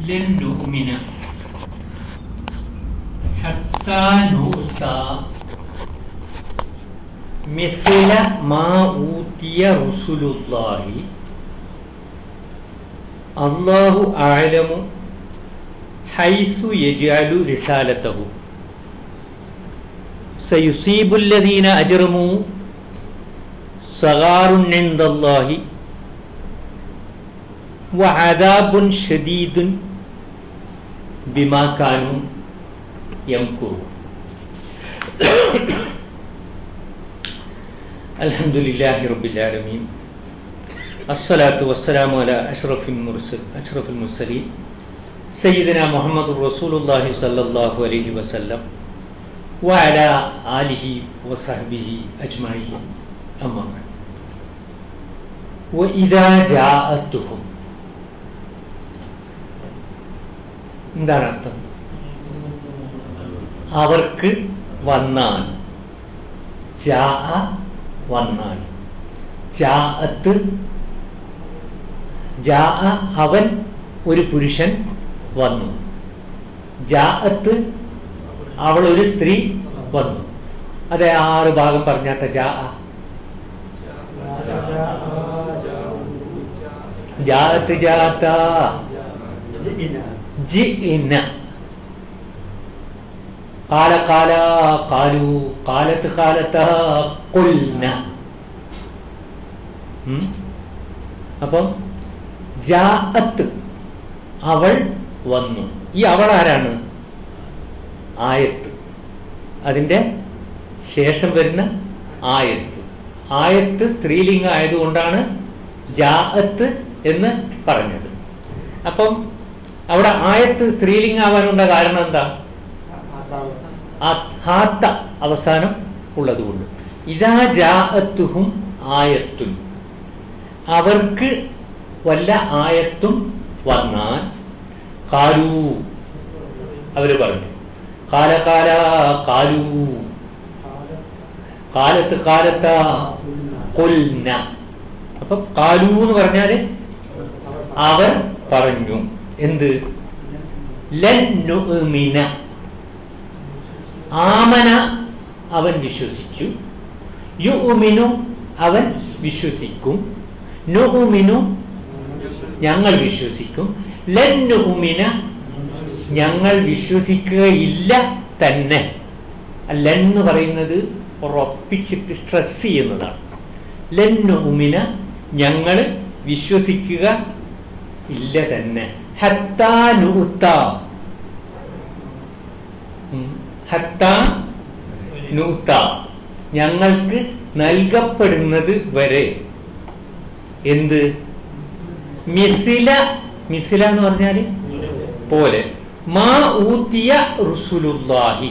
لن نؤمن حتى نؤتى مثل ما أوتي رسل الله الله أعلم حيث يجعل رسالته سيصيب الذين أجرموا صغار عند الله وعذاب شديد بما كانوا يمكرون الحمد لله رب العالمين الصلاة والسلام على أشرف المرسل أشرف المرسلين سيدنا محمد رسول الله صلى الله عليه وسلم وعلى آله وصحبه أجمعين أما بعد وإذا جاءتهم എന്താണ് അർത്ഥം അവർക്ക് വന്നാൽ ജാ വന്നാൽ ജാഅത്ത് ജാ അവൻ ഒരു പുരുഷൻ വന്നു ജാഅത്ത് അവൾ ഒരു സ്ത്രീ വന്നു അതെ ആറ് ഭാഗം പറഞ്ഞാട്ടെ ജാ ജാഅത്ത് ജാത്ത ജിഇന قال قال قالوا قالت قالتا قلنا ഉം? അപ്പം ജാഅത്ത് അവൾ വന്നു ഈ അവൾ ആരാണ് ആയത്ത് അതിൻ്റെ ശേഷം വരുന്ന ആയത്ത് ആയത്ത് സ്ത്രീലിംഗം ആയതുകൊണ്ടാണ് ജാഅത്ത് എന്ന് പറഞ്ഞത് അപ്പം അവിടെ ആയത്ത് സ്ത്രീലിംഗാവാനുള്ള കാരണം എന്താ ആ ഹാത്ത അവസാനം ഉള്ളതുകൊണ്ട് ഇതാ ജാഅത്തുഹും ആയത്തുൻ അവർക്ക് വല്ല ആയത്തും വന്നാൽ കാലൂ അവര് പറഞ്ഞു കാല കാല കാലൂ കാലത്ത് കാലത്ത കൊൽന അപ്പൊ കാലൂ എന്ന് പറഞ്ഞാല് അവർ പറഞ്ഞു എന്ത് ലൻ നുഅ്മിന ആമന അവൻ വിശ്വസിച്ചു യുമിനു അവൻ വിശ്വസിക്കും നുമിനു ഞങ്ങൾ വിശ്വസിക്കും ലൻ നുമിന ഞങ്ങൾ വിശ്വസിക്കുകയില്ല തന്നെ ലൻ എന്ന് പറയുന്നത് ഉറപ്പിച്ചിട്ട് സ്ട്രെസ് ചെയ്യുന്നതാണ് ലൻ നുമിന ഞങ്ങൾ വിശ്വസിക്കുക ഇല്ല തന്നെ ഹത്താ നൂത്ത ഹത്താ നൂത്ത ഞങ്ങൾക്ക് നൽകപ്പെടുന്നത് വരെ എന്ത് മിസില മിസില എന്ന് പറഞ്ഞാല് പോലെ മാ ഊത്തിയ റുസുലുല്ലാഹി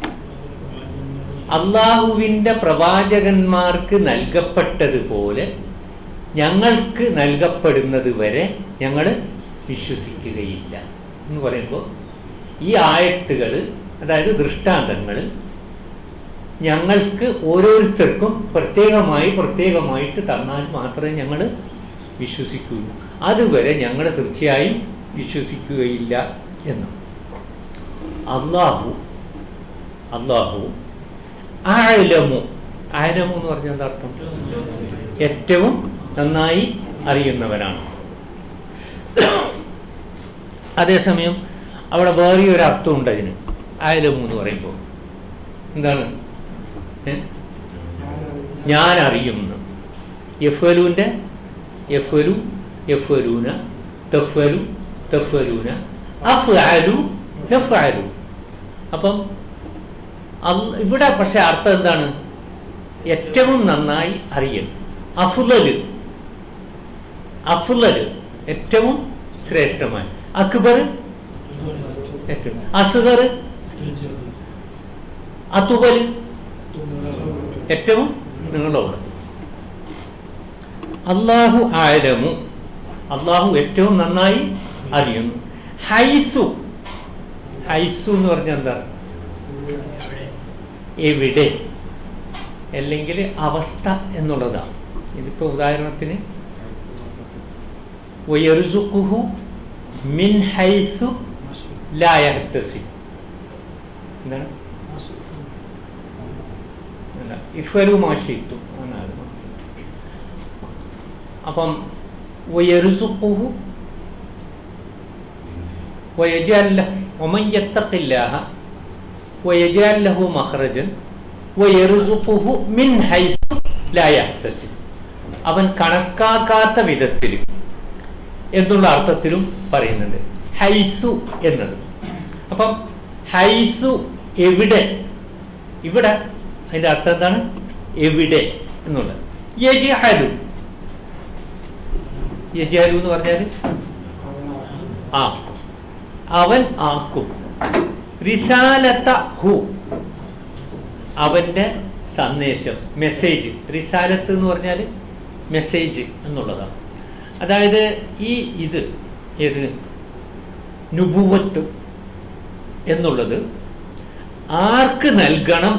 അള്ളാഹുവിന്റെ പ്രവാചകന്മാർക്ക് നൽകപ്പെട്ടതുപോലെ ഞങ്ങൾക്ക് നൽകപ്പെടുന്നത് വരെ ഞങ്ങൾ വിശ്വസിക്കുകയില്ല എന്ന് പറയുമ്പോൾ ഈ ആയത്തുകൾ അതായത് ദൃഷ്ടാന്തങ്ങൾ ഞങ്ങൾക്ക് ഓരോരുത്തർക്കും പ്രത്യേകമായി പ്രത്യേകമായിട്ട് തന്നാൽ മാത്രമേ ഞങ്ങൾ വിശ്വസിക്കുകയുള്ളൂ അതുവരെ ഞങ്ങൾ തീർച്ചയായും വിശ്വസിക്കുകയില്ല എന്ന് അള്ളാഹു അള്ളാഹു ആഴലമു ആഴലമു എന്ന് പറഞ്ഞാൽ എന്താ അർത്ഥം ഏറ്റവും നന്നായി അറിയുന്നവനാണ് അതേസമയം അവിടെ വേറെ ഒരു അർത്ഥമുണ്ട് അതിന് ആയാലും എന്ന് പറയുമ്പോൾ എന്താണ് ഏ? ഞാൻ അറിയുന്നു എഫലുവിൻ്റെ എഫലു എഫലൂന തെഫലു തെഫലൂന അഫ് ആലു എഫ് ആലു അപ്പം അൽ- ഇവിടെ പക്ഷെ അർത്ഥം എന്താണ് ഏറ്റവും നന്നായി അറിയൽ അഫുലല് അഫുലല് ഏറ്റവും ശ്രേഷ്ഠമായി അക്ബർ ഏറ്റവും അസുഖർ അതുബൽ ഏറ്റവും നിങ്ങളുള്ളത് അള്ളാഹു ആലമു അള്ളാഹു ഏറ്റവും നന്നായി അറിയുന്നു ഹൈസു ഹൈസു എന്ന് പറഞ്ഞാൽ എന്താ എവിടെ അല്ലെങ്കിൽ അവസ്ഥ എന്നുള്ളതാണ് ഇതിപ്പോൾ ഉദാഹരണത്തിന് വയറുസുക്കുഹു മിൻ ഹൈസു ലായഹത്തസി എന്താണ് അല്ല ഇഫരു മാഷിത്തു എന്നാണ് അപ്പം വയറുസുഖുഹു ويجعل له ومن يتق الله ويجعل له مخرجا ويرزقه من حيث لا يحتسب അവൻ കണക്കാക്കാത്ത വിധത്തിൽ എന്നുള്ള അർത്ഥത്തിലും പറയുന്നുണ്ട് ഹൈസു എന്നത് അപ്പം ഹൈസു എവിടെ ഇവിടെ അതിന്റെ അർത്ഥം എന്താണ് എവിടെ എന്നുള്ളത് യജിഹലു യജിഹലു എന്ന് പറഞ്ഞാൽ ആ അവൻ ആക്കും റിസാലത്ത ഹു അവന്റെ സന്ദേശം മെസ്സേജ് റിസാലത്ത് എന്ന് പറഞ്ഞാൽ മെസ്സേജ് എന്നുള്ളതാണ് അതായത് ഈ ഇത് ഏത് നുബുവത്ത് എന്നുള്ളത് ആർക്ക് നൽകണം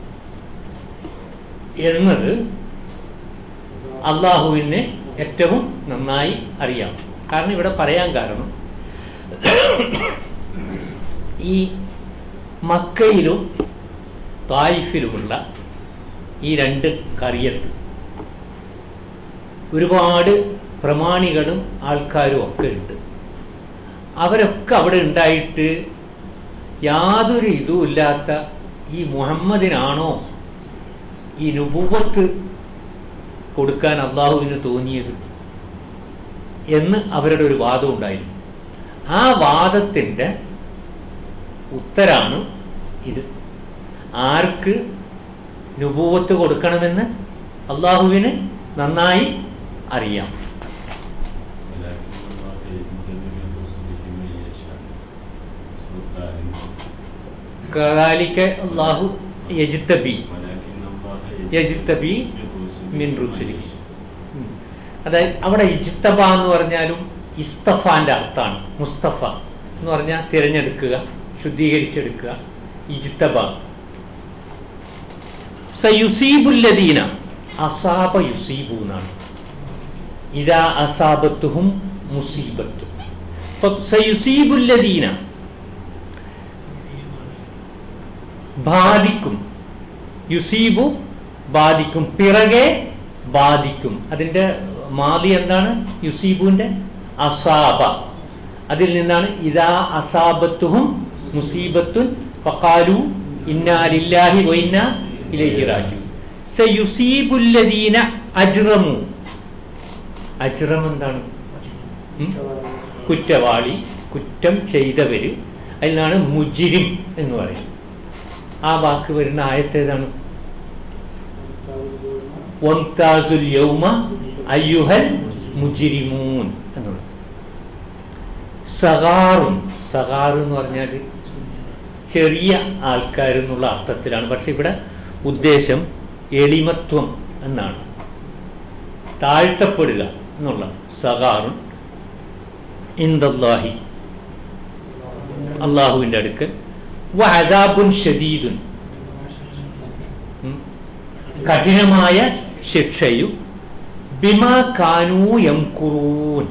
എന്നത് അള്ളാഹുവിന് ഏറ്റവും നന്നായി അറിയാം കാരണം ഇവിടെ പറയാൻ കാരണം ഈ മക്കയിലും തായിഫിലുമുള്ള ഈ രണ്ട് കറിയത്ത് ഒരുപാട് പ്രമാണികളും ആൾക്കാരും ഒക്കെ ഉണ്ട് അവരൊക്കെ അവിടെ ഉണ്ടായിട്ട് യാതൊരു ഇതും ഇല്ലാത്ത ഈ മുഹമ്മദിനാണോ ഈ നുപൂവത്ത് കൊടുക്കാൻ അള്ളാഹുവിന് തോന്നിയത് എന്ന് അവരുടെ ഒരു വാദം ഉണ്ടായിരുന്നു ആ വാദത്തിൻ്റെ ഉത്തരാണ് ഇത് ആർക്ക് നുപൂവത്ത് കൊടുക്കണമെന്ന് അള്ളാഹുവിന് നന്നായി അറിയാം കാലിക്ക് അള്ളാഹു യജിത്തബി യജിത്തബി മിൻ റുസുലി ഉം. അതായത് അവിടെ ഇജിത്തബ എന്ന് പറഞ്ഞാലും ഇസ്തഫാന്റെ അർത്ഥാണ് മുസ്തഫ എന്ന് പറഞ്ഞാൽ തിരഞ്ഞെടുക്കുക ശുദ്ധീകരിച്ചെടുക്കുക ഇജിത്തബ സയുസീബുല്ലദീന അസാബ യുസീബു എന്നാണ് ഇതാ അസാബത്തുഹും മുസീബത്തും അപ്പൊ സയുസീബുല്ലദീന ബാധിക്കും യുസീബു ബാധിക്കും പിറകെ ബാധിക്കും അതിന്റെ മാതി എന്താണ് യുസീബുവിന്റെ അസാബ അതിൽ നിന്നാണ് ഇതാ അസാബത്തുഹും മുസീബത്തുൻ ഫഖാലു ഇന്നാ ലില്ലാഹി വ ഇന്നാ ഇലൈഹി റാജിഊൻ സയുസീബുല്ലദീന അജ്റമു അജ്റം എന്താണ് ഉം? കുറ്റവാളി കുറ്റം ചെയ്തവര് അതിനാണ് മുജിരിം എന്ന് പറയും ആ വാക്ക് വരുന്ന ആയത്തേതാണ് വംതാസുൽ യൗമ അയ്യുഹൽ മുജിരിമൂൻ എന്നുള്ളത് സഹാറും സഹാർ എന്ന് പറഞ്ഞാൽ ചെറിയ ആൾക്കാരെന്നുള്ള അർത്ഥത്തിലാണ് പക്ഷെ ഇവിടെ ഉദ്ദേശം എളിമത്വം എന്നാണ് താഴ്ത്തപ്പെടുക എന്നുള്ള സഹാറുൻ ഇന്ദല്ലാഹി അള്ളാഹുവിൻ്റെ അടുക്കൽ വഅദാബുൻ ഷദീദുൻ ഉം. കഠിനമായ ശിക്ഷയും ബിമാ കാനൂ യംകുറൂൻ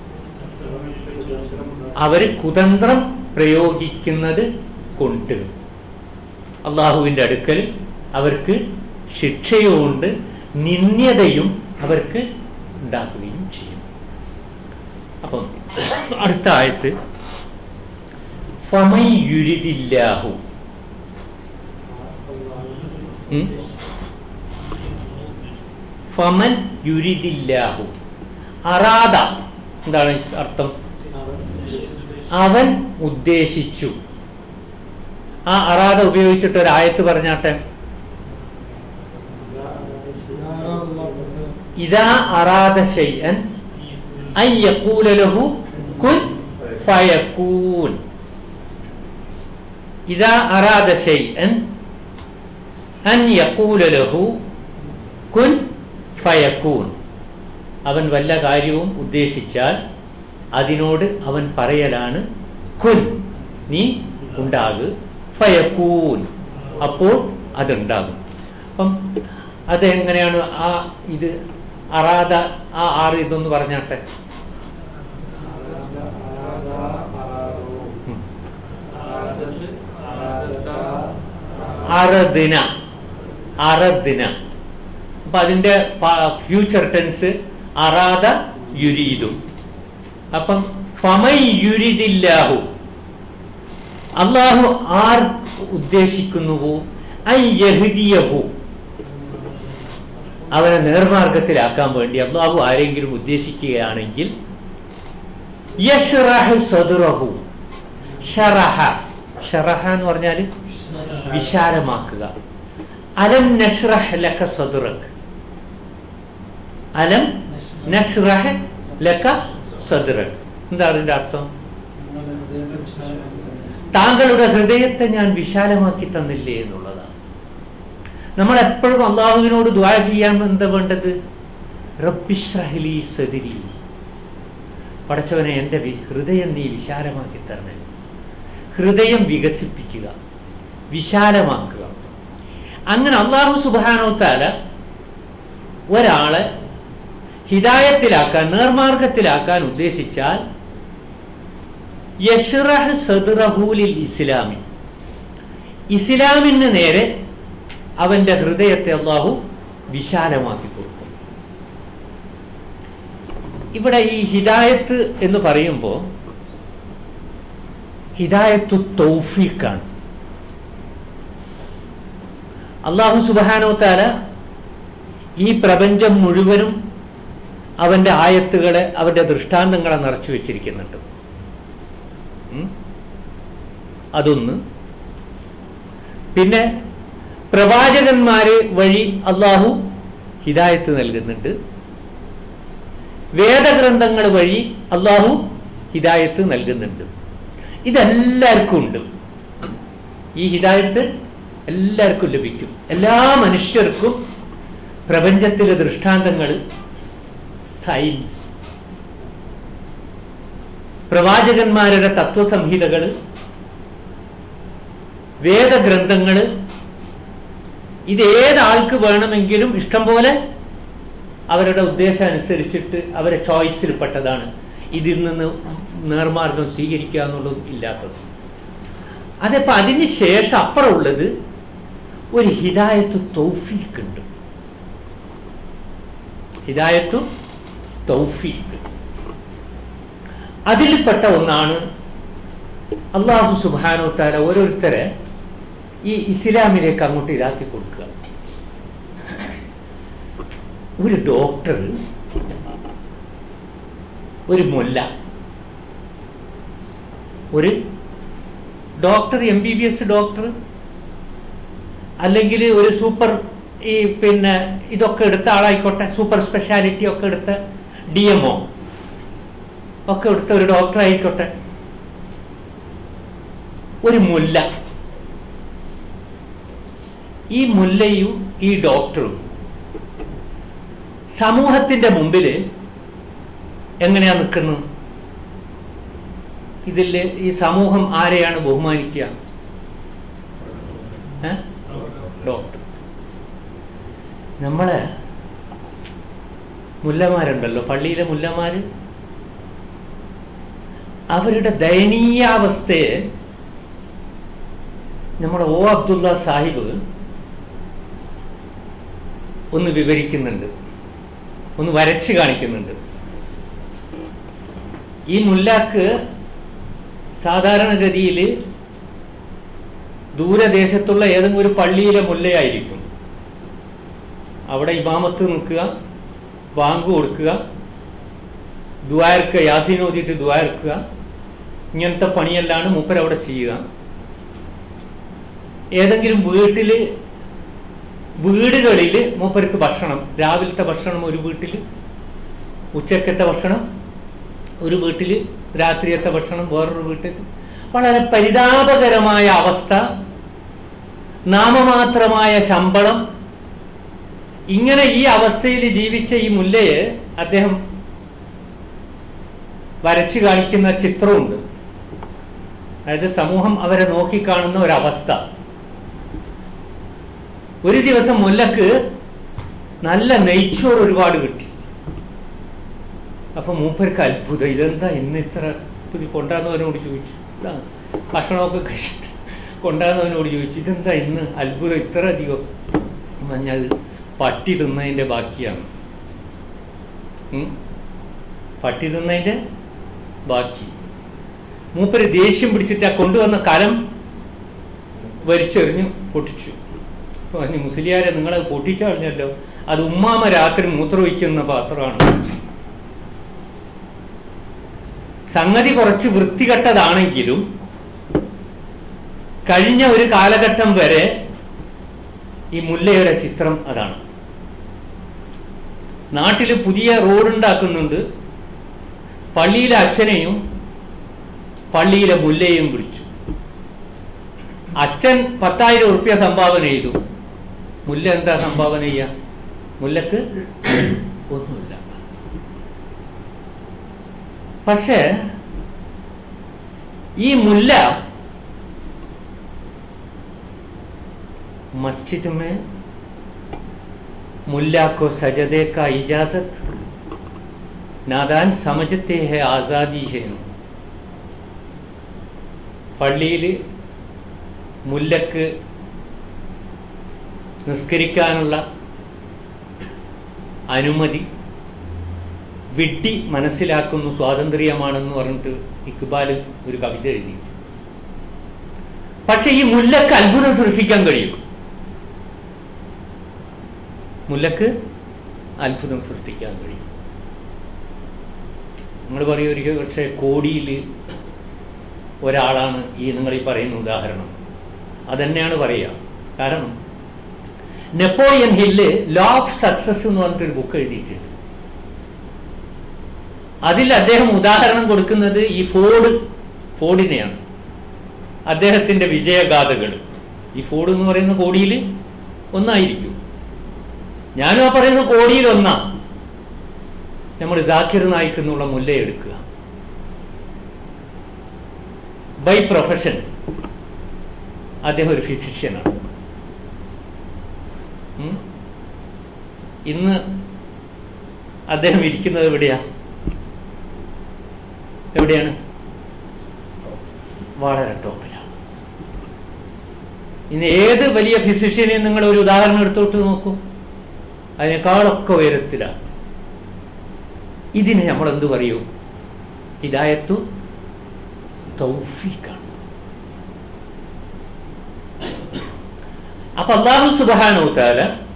അവർ കുതന്ത്രം പ്രയോഗിക്കുന്നത് കൊണ്ട് അള്ളാഹുവിൻ്റെ അടുക്കൽ അവർക്ക് ശിക്ഷയുണ്ട് നിന്ദ്യതയും അവർക്ക് ഉണ്ടാക്കുകയും ചെയ്യും അപ്പം അടുത്ത ആയത്ത് ഫമൻ യുരിദില്ലാഹു ഉം? ഫമൻ യുരിദില്ലാഹു അറാദ എന്താണ് അർത്ഥം അവൻ ഉദ്ദേശിച്ചു ആ അറാദ ഉപയോഗിച്ചിട്ട് ഒരു ആയത്ത് പറഞ്ഞാട്ടെ ഇതാ അറാദ ഷൈഅൻ അൻ യഖൂല ലഹു കുൻ ഫയകൂൻ ഇതാ അറാദ ഷൈഅൻ അൻ യഖൂല ലഹു കുൻ ഫയകൂൻ അവൻ വല്ല കാര്യവും ഉദ്ദേശിച്ചാൽ അതിനോട് അവൻ പറയലാണ് കുൻ നീ ഉണ്ടാകു ഫയക്കൂൻ അപ്പോൾ അതുണ്ടാകും അപ്പം അതെങ്ങനെയാണ് ആ ഇത് അറാദ ആ ആറ് ഇതൊന്ന് പറഞ്ഞാട്ടെ അറദിന അറദിന അപ്പൊ അതിന്റെ ഫ്യൂച്ചർ ടെൻസ് അറാദ യുരീദു അപ്പം ഫമൈ യുരിദില്ലാഹു അള്ളാഹു ആർ ഉദ്ദേശിക്കുന്നുവോ ഐ യഹ്ദിയഹു അവനെ നേർമാർഗത്തിലാക്കാൻ വേണ്ടി അള്ളാഹു ആരെങ്കിലും ഉദ്ദേശിക്കുകയാണെങ്കിൽ യഷ്റഹ് സദറഹു ഷറഹ ഷറഹ എന്ന് പറഞ്ഞാൽ വിശാലമാക്കുക അലം നഷ്റഹ് ലക സദറക് അലം നഷ്റഹ് ലക സദറക് എന്താ അതിന്റെ അർത്ഥം താങ്കളുടെ ഹൃദയത്തെ ഞാൻ വിശാലമാക്കി തന്നില്ലേ എന്നുള്ളതാണ് നമ്മൾ എപ്പോഴും അള്ളാഹുവിനോട് ദ്വാര ചെയ്യാൻ എന്താ വേണ്ടത് റബ്ബിഷ്റഹ്ലി സദിരി പടച്ചവനെ എൻ്റെ വി- ഹൃദയം നീ വിശാലമാക്കി തരണേ ഹൃദയം വികസിപ്പിക്കുക വിശാലമാക്കുക അങ്ങനെ അള്ളാഹു സുബാനോത്താല ഒരാളെ ഹിദായത്തിലാക്കാൻ നേർമാർഗത്തിലാക്കാൻ ഉദ്ദേശിച്ചാൽ യഷ്റഹ് സദ്റഹൂലിൽ ഇസ്ലാമി ഇസ്ലാമിന് നേരെ അവന്റെ ഹൃദയത്തെ അള്ളാഹു വിശാലമാക്കി കൊടുക്കും ഇവിടെ ഈ ഹിദായത്ത് എന്ന് പറയുമ്പോൾ ഹിദായത്തു തൗഫീഖാണ് അള്ളാഹു സുബാനോ താല ഈ പ്രപഞ്ചം മുഴുവനും അവന്റെ ആയത്തുകളെ അവന്റെ ദൃഷ്ടാന്തങ്ങളെ നിറച്ചു വെച്ചിരിക്കുന്നുണ്ട് ഉം? അതൊന്ന് പിന്നെ പ്രവാചകന്മാര് വഴി അള്ളാഹു ഹിദായത്ത് നൽകുന്നുണ്ട് വേദഗ്രന്ഥങ്ങൾ വഴി അള്ളാഹു ഹിദായത്ത് നൽകുന്നുണ്ട് ഇതെല്ലാവർക്കും ഉണ്ട് ഈ ഹിദായത്ത് എല്ലാവർക്കും ലഭിക്കും എല്ലാ മനുഷ്യർക്കും പ്രപഞ്ചത്തിലെ ദൃഷ്ടാന്തങ്ങൾ സയൻസ് പ്രവാചകന്മാരുടെ തത്വസംഹിതകൾ വേദഗ്രന്ഥങ്ങൾ ഇത് ഏതാൾക്ക് വേണമെങ്കിലും ഇഷ്ടം പോലെ അവരുടെ ഉദ്ദേശം അനുസരിച്ചിട്ട് അവരെ ചോയ്സിൽ പെട്ടതാണ് ഇതിൽ നിന്ന് നേർമാർഗം സ്വീകരിക്കുക എന്നുള്ളത് ഇല്ലാത്തത് അതപ്പോ അതിന് ശേഷം അപ്പുറമുള്ളത് ഒരു ഹിദായത്ത് തൗഫീഖ് ഉണ്ട് ഹിദായത്തു തൗഫീഖ് അതിൽപ്പെട്ട ഒന്നാണ് അള്ളാഹു സുബാനോ താല ഓരോരുത്തരെ ഈ ഇസ്ലാമിലേക്ക് അങ്ങോട്ട് ഇതാക്കി കൊടുക്കുക ഒരു ഡോക്ടർ ഒരു മൊല്ല ഒരു doctor M B B S doctor അല്ലെങ്കിൽ ഒരു സൂപ്പർ ഈ പിന്നെ ഇതൊക്കെ എടുത്ത ആളായിക്കോട്ടെ സൂപ്പർ സ്പെഷ്യാലിറ്റി ഒക്കെ എടുത്ത ഡി എം ഒ ഒക്കെ എടുത്ത ഒരു ഡോക്ടർ ആയിക്കോട്ടെ ഒരു മുല്ല ഈ മുല്ലയും ഈ ഡോക്ടറും സമൂഹത്തിന്റെ മുമ്പിൽ എങ്ങനെയാ നിൽക്കുന്നത് ഇതിൽ ഈ സമൂഹം ആരെയാണ് ബഹുമാനിക്കുക ഏ? ഡോക്ടർ നമ്മളെ മുല്ലമാരുണ്ടല്ലോ പള്ളിയിലെ മുല്ലമാര് അവരുടെ ദയനീയാവസ്ഥയെ നമ്മുടെ ഓ അബ്ദുള്ള സാഹിബ് ഒന്ന് വിവരിക്കുന്നുണ്ട് ഒന്ന് വരച്ച് കാണിക്കുന്നുണ്ട് ഈ മുല്ലാക്ക് സാധാരണഗതിയിൽ ദൂരദേശത്തുള്ള ഏതെങ്കിലും ഒരു പള്ളിയിലെ മുല്ലയായിരിക്കും അവിടെ ഇമാമത്ത് നിൽക്കുക ബാങ്ക് കൊടുക്കുക ദ്വാരക്കുക യാസീൻ ഓതിയിട്ട് ദ്വാരക്കുക ഇങ്ങനത്തെ പണിയെല്ലാണ് മൂപ്പർ അവിടെ ചെയ്യുക ഏതെങ്കിലും വീട്ടില് വീടുകളിൽ മൂപ്പർക്ക് ഭക്ഷണം രാവിലത്തെ ഭക്ഷണം ഒരു വീട്ടിൽ ഉച്ചക്കത്തെ ഭക്ഷണം ഒരു വീട്ടിൽ രാത്രിയത്തെ ഭക്ഷണം വേറൊരു വീട്ടിൽ വളരെ പരിതാപകരമായ അവസ്ഥ നാമമാത്രമായ ശമ്പളം ഇങ്ങനെ ഈ അവസ്ഥയിൽ ജീവിച്ച ഈ മുല്ലയെ അദ്ദേഹം വരച്ചു കാണിക്കുന്ന ചിത്രമുണ്ട് അതായത് സമൂഹം അവരെ നോക്കിക്കാണുന്ന ഒരവസ്ഥ ഒരു ദിവസം മുല്ലക്ക് നല്ല നെയ്ച്ചോറ് ഒരുപാട് കിട്ടി അപ്പൊ മൂപ്പർക്ക് അത്ഭുതം ഇതെന്താ ഇന്ന് ഇത്ര പുതിയ കൊണ്ടാന്നവനോട് ചോദിച്ചു ഇതാ ഭക്ഷണമൊക്കെ കഴിച്ചിട്ട് കൊണ്ടാകുന്നവനോട് ചോദിച്ചു ഇതെന്താ ഇന്ന് അത്ഭുതം ഇത്ര അധികം പറഞ്ഞത് പട്ടി തിന്നതിൻ്റെ ബാക്കിയാണ് ഉം? പട്ടി തിന്നതിൻ്റെ ബാക്കി മൂപ്പര് ദേഷ്യം പിടിച്ചിട്ട് ആ കൊണ്ടുവന്ന കലം വലിച്ചെറിഞ്ഞു പൊട്ടിച്ചു അപ്പൊ പറഞ്ഞു മുസ്ലിയാരെ നിങ്ങളത് പൊട്ടിച്ചറിഞ്ഞല്ലോ അത് ഉമ്മാമ രാത്രി മൂത്രമൊഴിക്കുന്ന പാത്രമാണ് സംഗതി കുറച്ച് വൃത്തികെട്ടതാണെങ്കിലും കഴിഞ്ഞ ഒരു കാലഘട്ടം വരെ ഈ മുല്ലയുടെ ചിത്രം അതാണ് നാട്ടിൽ പുതിയ റോഡുണ്ടാക്കുന്നുണ്ട് പള്ളിയിലെ അച്ഛനെയും പള്ളിയിലെ മുല്ലയെയും വിളിച്ചു അച്ഛൻ പത്തായിരം ഉറുപ്യ സംഭാവന ചെയ്തു മുല്ല എന്താ സംഭാവന ചെയ്യുക മുല്ലക്ക് ഒന്നുമില്ല പക്ഷേ ഈ മുല്ല मस्जिद में मुल्ला को सजदे का इजाजत नादान समझते हैं आज़ादी है പള്ളിയിൽ മുല്ലക്ക് നിസ്കരിക്കാനുള്ള അനുമതി വിഡ്ഢി മനസ്സിലാക്കുന്നു സ്വാതന്ത്ര്യമാണെന്ന് പറഞ്ഞിട്ട് ഇക്ബാൽ ഒരു കവിത എഴുതിയിട്ട് പക്ഷെ ഈ മുല്ലക്ക് അത്ഭുതം സൃഷ്ടിക്കാൻ കഴിയും മുല്ലക്ക് അത്ഭുതം സൃഷ്ടിക്കാൻ കഴിയും നിങ്ങൾ പറയും ഒരിക്കൽ പക്ഷേ കോടിയിൽ ഒരാളാണ് ഈ നിങ്ങൾ ഈ പറയുന്ന ഉദാഹരണം അതന്നെയാണ് പറയുക കാരണം Napoleon Hill law of success എന്ന് പറഞ്ഞിട്ടൊരു ബുക്ക് എഴുതിയിട്ടുണ്ട് അതിൽ അദ്ദേഹം ഉദാഹരണം കൊടുക്കുന്നത് ഈ ഫോർഡ് ഫോർഡിനെയാണ് അദ്ദേഹത്തിന്റെ വിജയഗാഥകൾ ഈ ഫോർഡ് എന്ന് പറയുന്ന കോടിയിൽ ഒന്നായിരിക്കും ഞാനും ആ പറയുന്ന കോടിയിൽ ഒന്നാ നമ്മൾ ജാക്കിർ നായിക്ക് എന്നുള്ള മുല്ല എടുക്കുക ബൈ പ്രൊഫഷൻ അദ്ദേഹം ഒരു ഫിസിഷ്യനാണ് ഉം? ഇന്ന് അദ്ദേഹം ഇരിക്കുന്നത് എവിടെയാ എവിടെയാണ് വളരെ ടോപ്പിലാണ് ഇന്ന് ഏത് വലിയ ഫിസിഷ്യനെയും നിങ്ങൾ ഒരു ഉദാഹരണം എടുത്തോട്ട് നോക്കൂ അതിനേക്കാളൊക്കെ ഉയരത്തിലാണ് ഇതിന് നമ്മൾ എന്ത് പറയൂ ഹിദായത്തു തൗഫീഖാണ് അപ്പൊ അള്ളാഹു സുബാനോ താല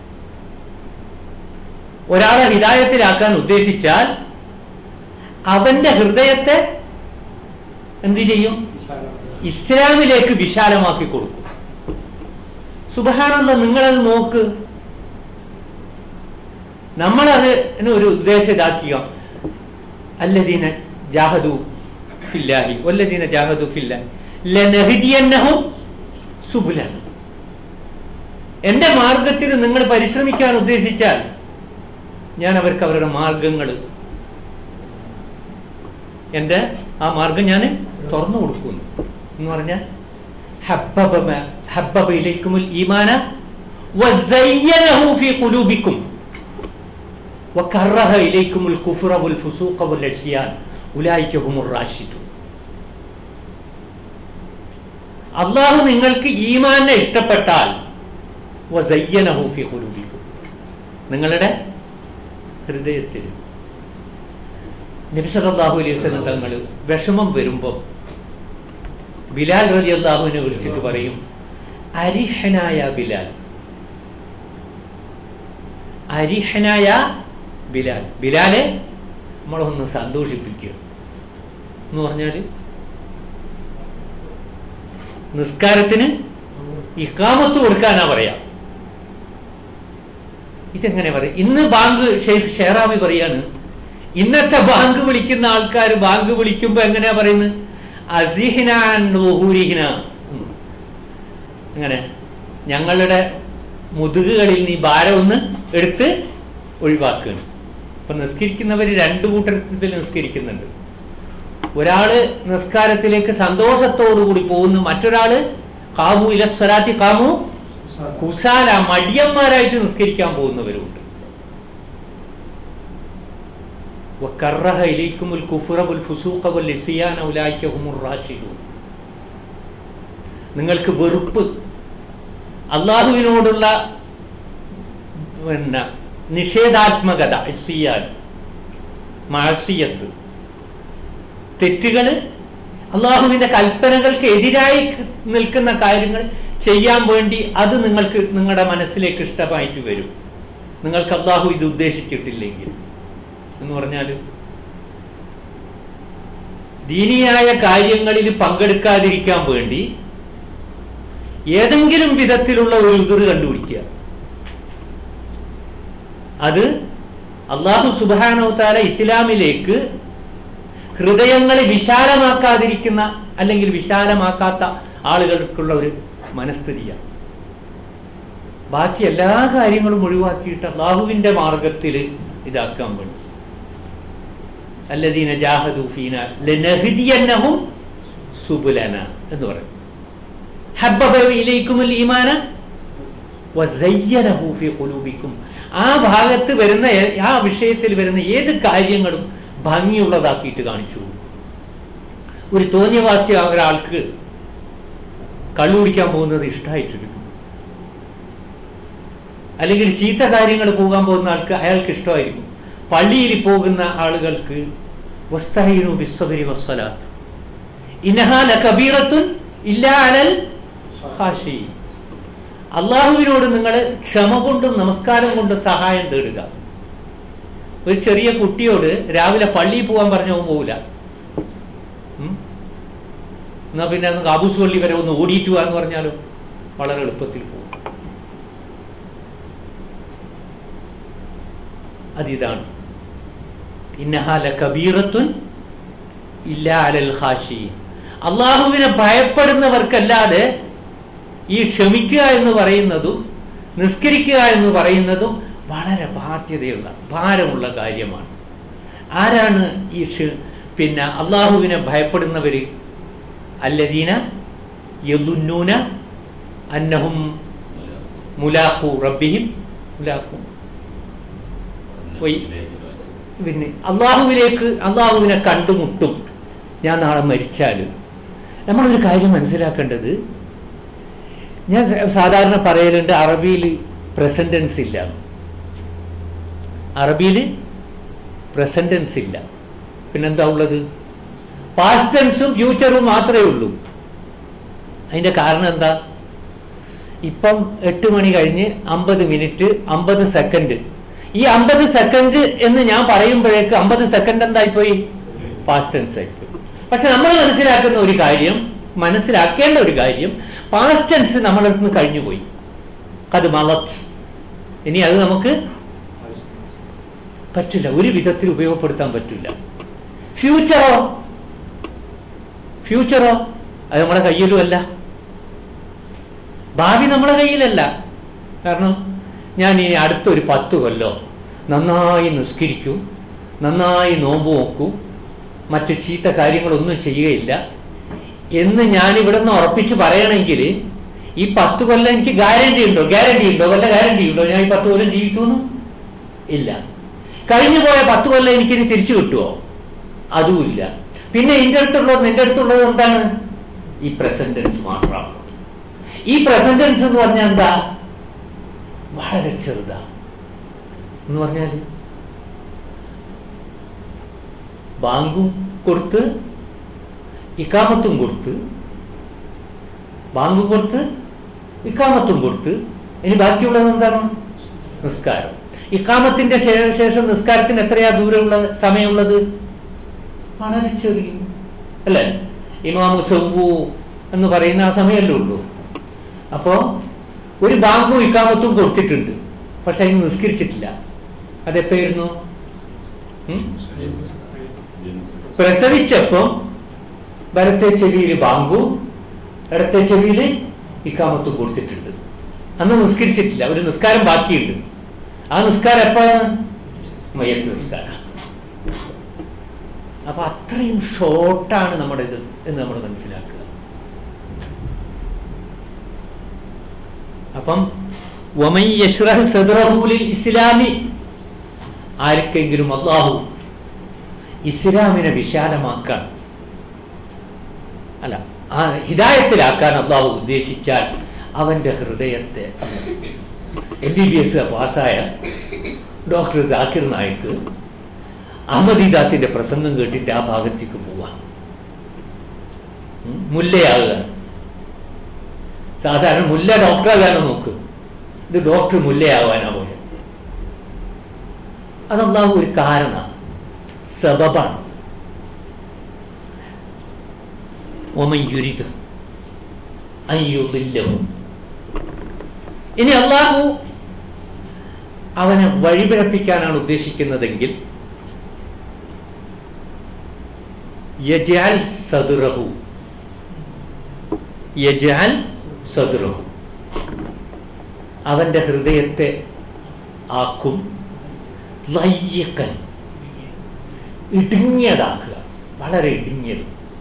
ഒരാളെ ഹിദായത്തിലാക്കാൻ ഉദ്ദേശിച്ചാൽ അവന്റെ ഹൃദയത്തെ എന്ത് ചെയ്യും ഇസ്ലാമിലേക്ക് വിശാലമാക്കി കൊടുക്കും സുബഹാനല്ല നിങ്ങളത് നോക്ക് നമ്മളത് ഒരു ഉദ്ദേശം ഇതാക്കുക അല്ലദീന ജാഹദു ഫില്ലാഹി വല്ലദീന ജാഹദു ഫില്ലാഹി ലനഹദിയന്നഹും സുബുലന എന്റെ മാർഗത്തിൽ നിങ്ങൾ പരിശ്രമിക്കാൻ ഉദ്ദേശിച്ചാൽ ഞാൻ അവർക്ക് അവരുടെ മാർഗങ്ങൾ എന്റെ ആ മാർഗം ഞാൻ തുറന്നു കൊടുക്കുന്നു എന്ന് പറഞ്ഞാൽ ഹബ്ബബ മ- ഹബ്ബബ ഇലൈക്കുമുൽ ഈമാന വസയ്യനഹു ഫീ ഖുലൂബിക്കും وكره إليكم الكفر والفسوق والعصيان أولئك هم الراشدون അള്ളാഹു നിങ്ങൾക്ക് ഈമാനെ ഇഷ്ടപ്പെട്ടാൽ വസയ്യനഹു ഫീ ഖുലൂബിക്കും നിങ്ങളുടെ ഹൃദയത്തിൽ നബി സല്ലല്ലാഹു അലൈഹി വസല്ലം തങ്ങൾ വിഷമം വരുമ്പോൾ ബിലാൽ റലി അള്ളാഹുവിനെ വിളിച്ചിട്ട് പറയും അരിഹനായ ബിലാൽ അരിഹനായ ബിലാൽ ബിലാലെ നമ്മളൊന്ന് സന്തോഷിപ്പിക്കുക എന്ന് പറഞ്ഞാൽ നിസ്കാരത്തിന് ഇക്കാമത്ത് കൊടുക്കാനാ പറയാ ഇതെങ്ങനെ പറയാം ഇന്ന് ബാങ്ക് ഷെയ്ഖ് ഷെഹറാമി പറയാണ് ഇന്നത്തെ ബാങ്ക് വിളിക്കുന്ന ആൾക്കാർ ബാങ്ക് വിളിക്കുമ്പോ എങ്ങനെയാ പറയുന്നത് അസിഹിനാൻ വഹൂരിഹിന ഉം. അങ്ങനെ ഞങ്ങളുടെ മുതുകുകളിൽ നീ ഭാരം ഒന്ന് എടുത്ത് ഒഴിവാക്കുകയാണ് ഇപ്പൊ നിസ്കരിക്കുന്നവർ രണ്ടു കൂട്ടത്തിൽ നിസ്കരിക്കുന്നുണ്ട് ഒരാള് നിസ്കാരത്തിലേക്ക് സന്തോഷത്തോടുകൂടി പോകുന്നു മറ്റൊരാള് കാമു ഇലസ്വരാത്തി കാമു കുസാല മടിയന്മാരായിട്ട് നിസ്കരിക്കാൻ പോകുന്നവരുണ്ട് وكره إليكم الكفر والفسوق والعصيان أولئك هم الراشدون നിങ്ങൾക്ക് വെറുപ്പ് അള്ളാഹുവിനോടുള്ള പിന്നെ നിഷേധാത്മകത ഇസിയാൽ മാസിയത്ത് തെറ്റുകൾ അള്ളാഹുവിന്റെ കൽപ്പനകൾക്ക് എതിരായി നിൽക്കുന്ന കാര്യങ്ങൾ ചെയ്യാൻ വേണ്ടി അത് നിങ്ങൾക്ക് നിങ്ങളുടെ മനസ്സിലേക്ക് ഇഷ്ടമായിട്ട് വരും നിങ്ങൾക്ക് അള്ളാഹു ഇത് ഉദ്ദേശിച്ചിട്ടില്ലെങ്കിൽ എന്ന് പറഞ്ഞാൽ ദീനിയായ കാര്യങ്ങളിൽ പങ്കെടുക്കാതിരിക്കാൻ വേണ്ടി ഏതെങ്കിലും വിധത്തിലുള്ള ഒരു ഉതിർ കണ്ടുപിടിക്കുക അത് അള്ളാഹു സുബാനോത്താല ഇസ്ലാമിലേക്ക് ഹൃദയങ്ങളെ വിശാലമാക്കാതിരിക്കുന്ന അല്ലെങ്കിൽ വിശാലമാക്കാത്ത ആളുകൾക്കുള്ള ഒരു മനസ്ഥിതിയാണ് ബാക്കി എല്ലാ കാര്യങ്ങളും ഒഴിവാക്കിയിട്ട് അള്ളാഹുവിന്റെ മാർഗത്തിൽ ഇതാക്കാൻ വേണ്ടി അല്ലദീന ജാഹദൂഫീന ലനഹ്ദിയന്നഹും സുബുലന എന്ന് പറയും ഹബ്ബബ ഇലൈക്കുമുൽ ഈമാന വസയ്യനഹു ഫീ ഖുലൂബിക്കും ആ ഭാഗത്ത് വരുന്ന ആ വിഷയത്തിൽ വരുന്ന ഏത് കാര്യങ്ങളും ഭംഗിയുള്ളതാക്കിയിട്ട് കാണിച്ചു ഒരു തോന്നിയവാസി ഒരാൾക്ക് കള്ളു കുടിക്കാൻ പോകുന്നത് ഇഷ്ടമായിട്ടിരിക്കും അല്ലെങ്കിൽ ചീത്ത കാര്യങ്ങൾ പോകാൻ പോകുന്ന ആൾക്ക് അയാൾക്ക് ഇഷ്ടമായിരിക്കും പള്ളിയിൽ പോകുന്ന ആളുകൾക്ക് വസ്തഹീനു ബിസ്സബരി വസ്സലാത്ത് ഇനഹാല കബീറത്തുൻ ഇല്ലാ അലൽ ഹാഷി അള്ളാഹുവിനോട് നിങ്ങൾ ക്ഷമ കൊണ്ടും നമസ്കാരം കൊണ്ടും സഹായം തേടുക ഒരു ചെറിയ കുട്ടിയോട് രാവിലെ പള്ളിയിൽ പോകാൻ പറഞ്ഞവൻ പോകില്ല എന്നാ പിന്നെ അങ്ങ് കാബൂസ് പള്ളി വരെ ഒന്ന് ഓടിയിട്ട് പോകാന്ന് പറഞ്ഞാലോ വളരെ എളുപ്പത്തിൽ പോകും അതിതാണ് ഇന്നഹാല കബീറത്തുൻ ഇല്ല അലൽ ഹാഷി അള്ളാഹുവിനെ ഭയപ്പെടുന്നവർക്കല്ലാതെ ഈ ക്ഷമിക്കുക എന്ന് പറയുന്നതും നിസ്കരിക്കുക എന്ന് പറയുന്നതും വളരെ ബാധ്യതയുള്ള ഭാരമുള്ള കാര്യമാണ് ആരാണ് ഈ പിന്നെ അള്ളാഹുവിനെ ഭയപ്പെടുന്നവര് അല്ലദീന യലുന്നൂന അന്നഹും മുലാഖു റബ്ബിഹിം മുലാഖു പിന്നെ അള്ളാഹുവിലേക്ക് അള്ളാഹുവിനെ കണ്ടുമുട്ടും ഞാൻ നാളെ മരിച്ചാൽ നമ്മളൊരു കാര്യം മനസ്സിലാക്കേണ്ടത് ഞാൻ സാധാരണ പറയലുണ്ട് അറബിയിൽ പ്രസൻറ്റൻസ് ഇല്ല അറബിയിൽ പ്രസൻറ്റൻസ് ഇല്ല പിന്നെന്താ ഉള്ളത് പാസ്റ്റ് ടെൻസും ഫ്യൂച്ചറും മാത്രമേ ഉള്ളൂ അതിന്റെ കാരണം എന്താ ഇപ്പം എട്ട് മണി കഴിഞ്ഞ് അമ്പത് മിനിറ്റ് അമ്പത് സെക്കൻഡ് ഈ അമ്പത് സെക്കൻഡ് എന്ന് ഞാൻ പറയുമ്പോഴേക്ക് അമ്പത് സെക്കൻഡ് എന്തായിപ്പോയി പാസ്റ്റ് ടെൻസ് ആയിപ്പോയി പക്ഷെ നമ്മൾ മനസ്സിലാക്കുന്ന ഒരു കാര്യം മനസ്സിലാക്കേണ്ട ഒരു കാര്യം പാസ്റ്റ് ടെൻസ് നമ്മളെ അടുത്ത് കഴിഞ്ഞുപോയി അത് മലത്ത് ഇനി അത് നമുക്ക് പറ്റില്ല ഒരു വിധത്തിൽ ഉപയോഗപ്പെടുത്താൻ പറ്റില്ല ഫ്യൂച്ചറോ ഫ്യൂച്ചറോ അത് നമ്മുടെ കയ്യിലും അല്ല ഭാവി നമ്മുടെ കയ്യിലല്ല കാരണം ഞാൻ ഈ അടുത്തൊരു പത്ത് കൊല്ലോ നന്നായി നിസ്കരിക്കും നന്നായി നോമ്പ് നോക്കും മറ്റു ചീത്ത കാര്യങ്ങളൊന്നും ചെയ്യുകയില്ല എന്ന് ഞാൻ ഇവിടെ നിന്ന് ഉറപ്പിച്ച് പറയണമെങ്കിൽ ഈ പത്ത് കൊല്ലം എനിക്ക് ഗ്യാരണ്ടി ഉണ്ടോ ഗ്യാരണ്ടി ഉണ്ടോ വല്ല ഗ്യാരണ്ടി ഉണ്ടോ ഞാൻ ഈ പത്ത് കൊല്ലം ജീവിക്കുമെന്ന് ഇല്ല കഴിഞ്ഞു പോയ പത്ത് കൊല്ലം എനിക്കിനി തിരിച്ചു കിട്ടുമോ അതുമില്ല പിന്നെ എൻ്റെ അടുത്തുള്ളത് നിന്റെ അടുത്തുള്ളത് എന്താണ് ഈ പ്രസന്റൻസ് മാത്രമാണ് ഈ പ്രസന്റൻസ് എന്ന് പറഞ്ഞാൽ എന്താ വളരെ ചെറുതാ എന്ന് പറഞ്ഞാൽ ബാങ്കും കൊടുത്ത് ഇക്കാമത്തും കൊടുത്ത് ബാങ്കും കൊടുത്ത് ഇക്കാമത്തും കൊടുത്ത് ഇനി ബാക്കിയുള്ളത് എന്താണ് നിസ്കാരം ഇക്കാമത്തിന്റെ ശേഷം നിസ്കാരത്തിന് എത്രയാ ദൂരമുള്ള സമയമുള്ളത് വളരെ ചെറിയ അല്ലേ ഇമാമു സൗവു എന്ന് പറയുന്ന ആ സമയമല്ലേ ഉള്ളൂ അപ്പോ ഒരു ബാങ്കും ഇക്കാമത്തും കൊടുത്തിട്ടുണ്ട് പക്ഷെ അതിന് നിസ്കരിച്ചിട്ടില്ല അതെപ്പോയിരുന്നു പ്രസവിച്ചപ്പം വലത്തെ ചെവിയിൽ ബാങ്കും ഇടത്തെ ചെവിയിൽ ഇക്കാമത്തും കൊടുത്തിട്ടുണ്ട് അന്ന് നിസ്കരിച്ചിട്ടില്ല ഒരു നിസ്കാരം ബാക്കിയുണ്ട് ആ നിസ്കാരം എപ്പോഴാണ് മയ്യത്ത് നിസ്കാരം അപ്പൊ അത്രയും ഷോർട്ടാണ് നമ്മുടെ ഇത് എന്ന് നമ്മൾ മനസ്സിലാക്കുക അപ്പം ഇസ്ലാമി ആർക്കെങ്കിലും അള്ളാഹു ഇസ്ലാമിനെ വിശാലമാക്കാൻ അല്ല ആ ഹിദായത്തിലാക്കാൻ അള്ളാഹു ഉദ്ദേശിച്ചാൽ അവൻ്റെ ഹൃദയത്തെ എം ബി ബി എസ് പാസ്സായ ഡോക്ടർ ജാക്കിർ നായിക്ക് അഹമ്മദീദാത്തിന്റെ പ്രസംഗം കേട്ടിട്ട് ആ ഭാഗത്തേക്ക് പോവാം ഉം, മുല്ലയാകുക സാധാരണ മുല്ല ഡോക്ടറാകാനോ നോക്ക് ഇത് ഡോക്ടർ മുല്ലയാവാനാ പോയത് അതല്ലാഹു ഒരു കാരണ സബബാണ് ഒമൻ യുരിത് അയ്യുദില്ലഹു ഇനി അള്ളാഹു അവനെ വഴിപിഴപ്പിക്കാനാണ് ഉദ്ദേശിക്കുന്നതെങ്കിൽ യജാൽ സദുറഹു യജാൽ സദുറഹു അവന്റെ ഹൃദയത്തെ ആക്കും ലയ്യക്കൻ ഇടുങ്ങിയതാക്കുക വളരെ ഇടുങ്ങിയത്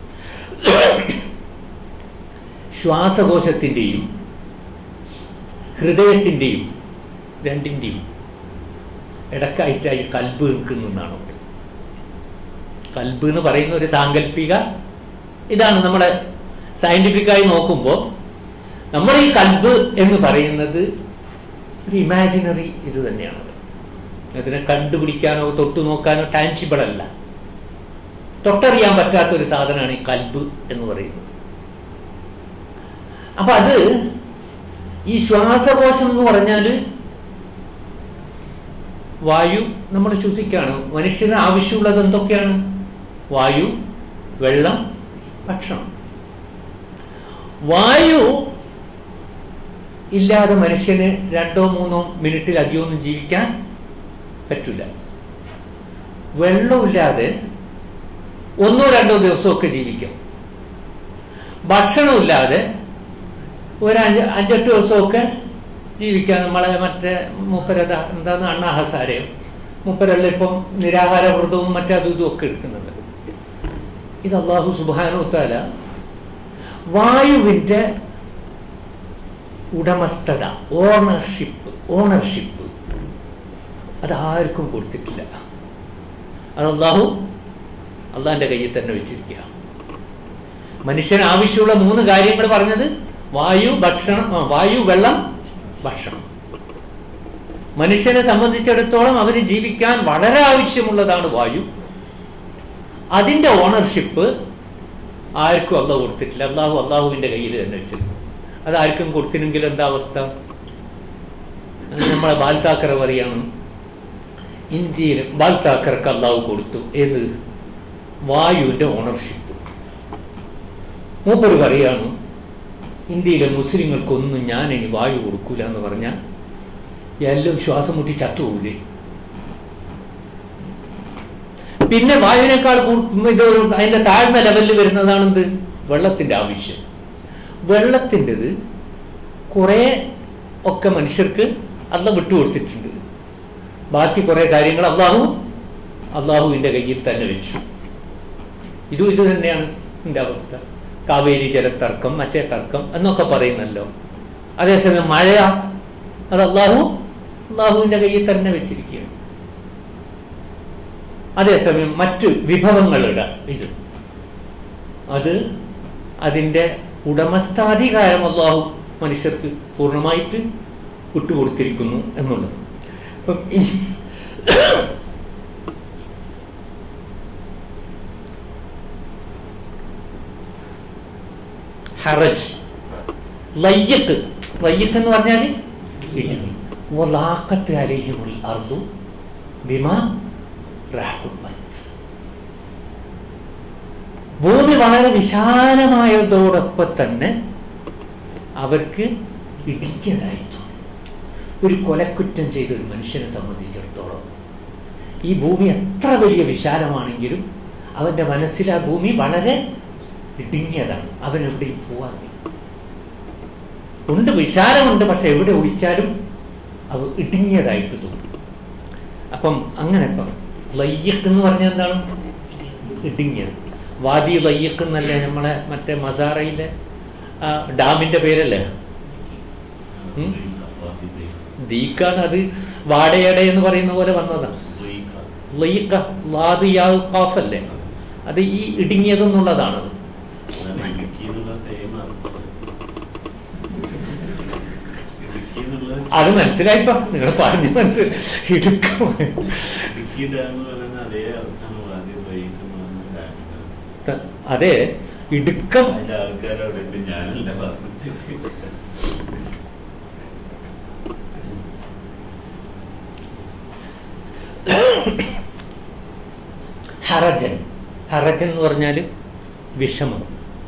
ശ്വാസകോശത്തിൻ്റെയും ഹൃദയത്തിൻ്റെയും രണ്ടിൻ്റെയും ഇടക്കായിട്ടായി കൽബ് നിൽക്കുന്നതാണ് അവിടെ കൽബ് എന്ന് പറയുന്ന ഒരു സാങ്കല്പിക ഇതാണ് നമ്മുടെ സയന്റിഫിക്കായി നോക്കുമ്പോൾ നമ്മുടെ ഈ കൽബ് എന്ന് പറയുന്നത് ഒരു ഇമാജിനറി ഇത് തന്നെയാണ് അതിനെ കണ്ടുപിടിക്കാനോ തൊട്ടു നോക്കാനോ ടാൻസിബിൾ അല്ല തൊട്ടറിയാൻ പറ്റാത്ത ഒരു സാധനമാണ് ഈ കൽബ് എന്ന് പറയുന്നത് അപ്പൊ അത് ഈ ശ്വാസകോശം എന്ന് പറഞ്ഞാൽ വായു നമ്മൾ ശ്വസിക്കുകയാണ് മനുഷ്യന് ആവശ്യമുള്ളത് എന്തൊക്കെയാണ് വായു വെള്ളം ഭക്ഷണം വായു ഇല്ലാതെ മനുഷ്യന് രണ്ടോ മൂന്നോ മിനിറ്റിൽ അധികമൊന്നും ജീവിക്കാൻ പറ്റില്ല വെള്ളമില്ലാതെ ഒന്നോ രണ്ടോ ദിവസമൊക്കെ ജീവിക്കാം ഭക്ഷണമില്ലാതെ ഒരു അഞ്ച് അഞ്ചെട്ട് ദിവസമൊക്കെ ജീവിക്കാൻ നമ്മളെ മറ്റേ മൂപ്പരത എന്താണ് അണ്ണാ ഹസാരയോ മൂപ്പരെല്ലാം ഇപ്പം നിരാഹാര വ്രതവും മറ്റതും ഇതും ഒക്കെ എടുക്കുന്നുണ്ട് ഇത് അള്ളാഹു സുബാനുത്താല വായുവിൻ്റെ ഉടമസ്ഥത ഓണർഷിപ്പ് ഓണർഷിപ്പ് അതാർക്കും കൊടുത്തിട്ടില്ല അത് അള്ളാഹു അള്ളാഹിൻ്റെ കയ്യിൽ തന്നെ വെച്ചിരിക്കുക മനുഷ്യന് ആവശ്യമുള്ള മൂന്ന് കാര്യങ്ങൾ പറഞ്ഞത് വായു ഭക്ഷണം ആ, വായു വെള്ളം ഭക്ഷണം മനുഷ്യനെ സംബന്ധിച്ചിടത്തോളം അവന് ജീവിക്കാൻ വളരെ ആവശ്യമുള്ളതാണ് വായു അതിന്റെ ഓണർഷിപ്പ് ആർക്കും അള്ളാഹു കൊടുത്തിട്ടില്ല അള്ളാഹു അള്ളാഹുവിന്റെ കയ്യിൽ തന്നെ വെച്ചിരുന്നു അത് ആർക്കും കൊടുത്തിനെങ്കിൽ എന്താ അവസ്ഥ അത് നമ്മളെ ബാൽ താക്കറ പറയാണ് ഇന്ത്യയിൽ ബാൽ താക്കർക്ക് അള്ളാഹു കൊടുത്തു എന്ന് വായുവിന്റെ ഓണർഷിപ്പ് മൂപ്പര് പറയാണ് ഇന്ത്യയിലെ മുസ്ലിങ്ങൾക്കൊന്നും ഞാൻ ഇനി വായു കൊടുക്കൂല എന്ന് പറഞ്ഞാൽ എല്ലാം ശ്വാസം മുട്ടി ചത്തുപോകൂലേ പിന്നെ വായുവിനേക്കാൾ കൂ- ഇത് ഒരു അതിന്റെ താഴ്ന്ന ലെവലിൽ വരുന്നതാണ് എന്ത് വെള്ളത്തിന്റെ ആവശ്യം വെള്ളത്തിൻ്റെത് കുറേ ഒക്കെ മനുഷ്യർക്ക് അല്ല വിട്ടുകൊടുത്തിട്ടുണ്ട് ബാക്കി കുറേ കാര്യങ്ങൾ അള്ളാഹു അള്ളാഹുവിൻ്റെ കയ്യിൽ തന്നെ വെച്ചു ഇതും ഇത് തന്നെയാണ് എൻ്റെ അവസ്ഥ കാവേരി ജലത്തർക്കം മറ്റേ തർക്കം എന്നൊക്കെ പറയുന്നല്ലോ അതേസമയം മഴ അത് അള്ളാഹു അള്ളാഹുവിൻ്റെ കയ്യിൽ തന്നെ വെച്ചിരിക്കുകയാണ് അതേസമയം മറ്റു വിഭവങ്ങളുടെ ഇത് അത് അതിൻ്റെ ഉടമസ്ഥാധികാരം അള്ളാഹു മനുഷ്യർക്ക് പൂർണ്ണമായിട്ട് വിട്ടുകൊടുത്തിരിക്കുന്നു എന്നുള്ളത് അപ്പം ഈ ഹറജ് ലയ്യക്ക് ലയ്യക്ക് എന്ന് പറഞ്ഞാൽ ഇടുങ്ങി വലാക്കത്ത് അലഹിമുൽ അർദു ബിമാ റഹുബത്ത് ഭൂമി വളരെ വിശാലമായതോടൊപ്പം തന്നെ അവർക്ക് ഇടുങ്ങിയതായി തോന്നി ഒരു കൊലക്കുറ്റം ചെയ്ത ഒരു മനുഷ്യനെ സംബന്ധിച്ചിടത്തോളം ഈ ഭൂമി എത്ര വലിയ വിശാലമാണെങ്കിലും അവന്റെ മനസ്സിൽ ആ ഭൂമി വളരെ ഇടുങ്ങിയതാണ് അവൻ എവിടെയും പോവാൻ വയ്യ. ഉണ്ട് വിശാലമുണ്ട് പക്ഷെ എവിടെ ഒളിച്ചാലും അത് ഇടുങ്ങിയതായിട്ട് തോന്നും അപ്പം അങ്ങനെ ഇപ്പം ലയ്യക്ക് എന്ന് പറഞ്ഞാൽ എന്താണ് ഇടുങ്ങിയത് വാദി ലയ്യക്ക് എന്നല്ലേ നമ്മളെ മറ്റേ മസാറയിലെ ആ ഡാമിന്റെ പേരല്ലേ ഉം? ദീക്കാണ് അത് വാടയട എന്ന് പറയുന്ന പോലെ വന്നതാണ് ലയ്യക്ക ലാദ് യാ ഖാഫ് അല്ലേ അത് ഈ ഇടുങ്ങിയതെന്നുള്ളതാണ് ഇടുക്കിന്നുള്ള സെയിം അർത്ഥം ഇടുക്കി എന്നുള്ളത് അത് മനസ്സിലായിപ്പോ നിങ്ങൾ പറഞ്ഞു മനസ്സിലായി ഇടുക്കം ഇടുക്കി ഡാം എന്ന് പറയുന്ന അതേ അർത്ഥമാണ് ആദ്യം വൈകുന്ന ഡാമിന്റെ ത- അതെ ഇടുക്കം അതിന്റെ ആൾക്കാരവിടെ ഉണ്ട് ഞാനല്ല പറഞ്ഞത് ഹറജൻ ഹറജൻ എന്ന് പറഞ്ഞാൽ വിഷമം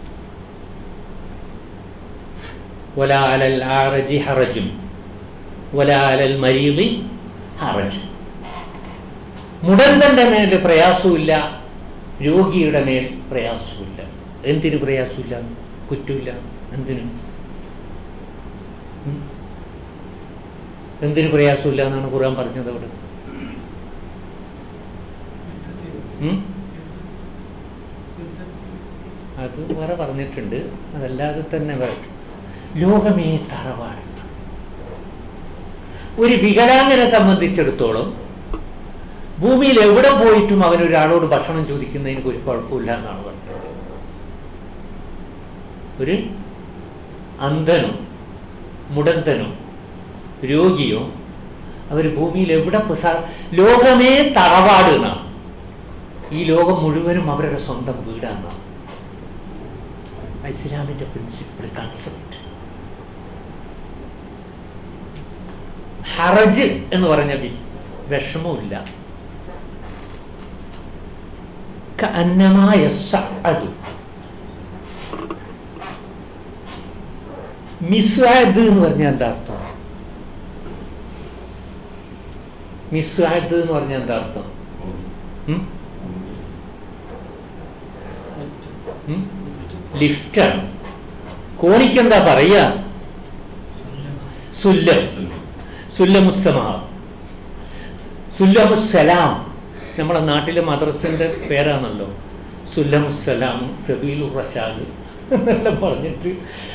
ولا على الأعرج حرج ولا على المريض حرج മുടന്തന്റെ മേൽ പ്രയാസമില്ല രോഗിയുടെ മേൽ പ്രയാസമില്ല എന്തിന് പ്രയാസമില്ല കുറ്റമില്ല എന്തിന് ഉം? എന്തിന് പ്രയാസമില്ല എന്നാണ് ഖുർആൻ പറഞ്ഞത് അവിടെ ഉം? അത് വേറെ പറഞ്ഞിട്ടുണ്ട് അതല്ലാതെ തന്നെ വേറെ ലോകമേ തറവാട് ഒരു വികലാംഗനെ സംബന്ധിച്ചിടത്തോളം ഭൂമിയിൽ എവിടെ പോയിട്ടും അവൻ ഒരാളോട് ഭക്ഷണം ചോദിക്കുന്നതിന് ഒരു കുഴപ്പമില്ല എന്നാണ് പറഞ്ഞത് ഒരു അന്ധനോ മുടന്തനോ രോഗിയോ അവർ ഭൂമിയിൽ എവിടെ പ്രസാ- ലോകമേ തറവാട് എന്നാണ് ഈ ലോകം മുഴുവനും അവരുടെ സ്വന്തം വീടാണ് ഇസ്ലാമിന്റെ പ്രിൻസിപ്പിൾ കൺസെപ്റ്റ് ഹറജ് എന്ന് പറഞ്ഞ വി- വിഷമമില്ല കഅന്നമായ സഅദ്. മിസ്വാദ് എന്ന് പറഞ്ഞാൽ എന്താ അർത്ഥം മിസ്വാദ് എന്ന് പറഞ്ഞാൽ എന്താ അർത്ഥം ഉം? ഉം? ലിഫ്റ്റാണ് കോണിക്കെന്താ പറയാ സുല്ലം സുല്ലമുസ്സമാ സുല്ലമുസ്സലാം നമ്മുടെ നാട്ടിലെ മദ്രസിന്റെ പേരാണല്ലോ സുല്ലമുസ്സലാം സബീലുർ റഷാദ് എന്നെല്ലാം പറഞ്ഞിട്ട്